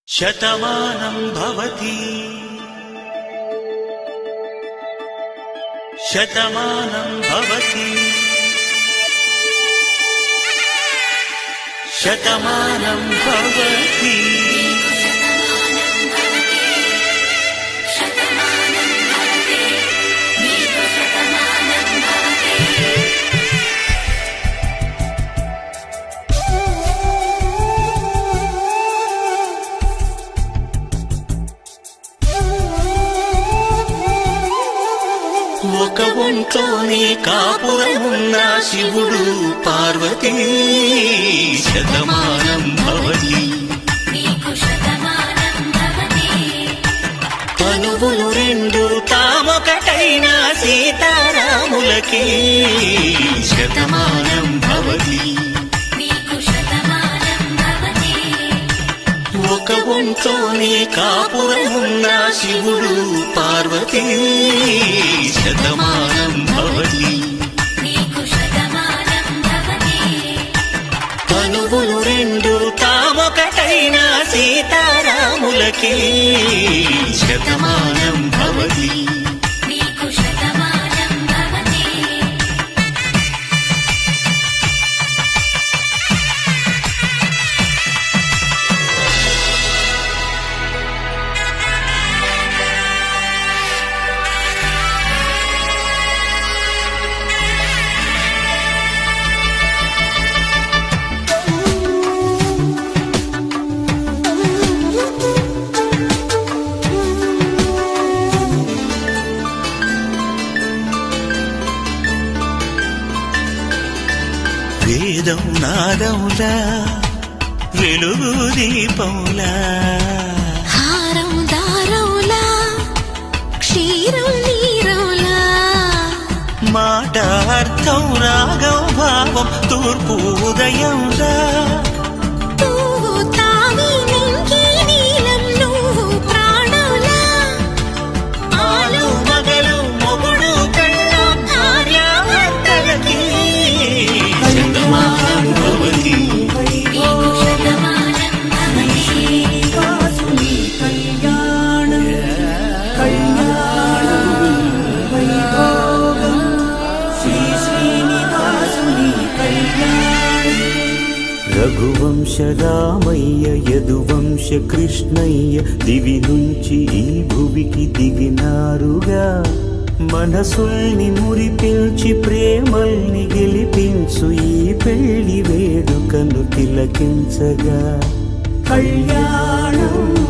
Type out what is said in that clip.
శతమానం భవతి శతమానం భవతి శతమానం భవతి ఒక ఒంట్లోనే కాపురమున్న శివుడు పార్వతీ శతమానం భవతి తనువులు రెండు తామొకటైన సీతారాములకి శతమానం భవతి ఒక ఒంట్లోనే కాపురమున్న శివుడు పార్వతీ శతమానం భవతి తనువులు రెండు తామొకటైన సీతారాములకి శతమానం భవతి వేదం నాదములా వెలుగు దీపములా హారం దారంలా క్షీరం నీరంలా మాట అర్థం రాగం భావం తూర్పు ఉదయంలా నువ్వు తావి నింగి నీలం నువ్వు ప్రాణంలా ఆలు మగలు మొగుడు కళ్ళం భార్యాభర్తలకి శతమానం భవతి రఘువంశ రామయ్య యదువంశ కృష్ణయ్య దివి నుంచి ఈ భువికి దిగినారుగా మనసుల్ని మురిపించి ప్రేమల్ని గెలిపించు ఈ పెళ్లి వేడుకను తిలకించగా కళ్యాణం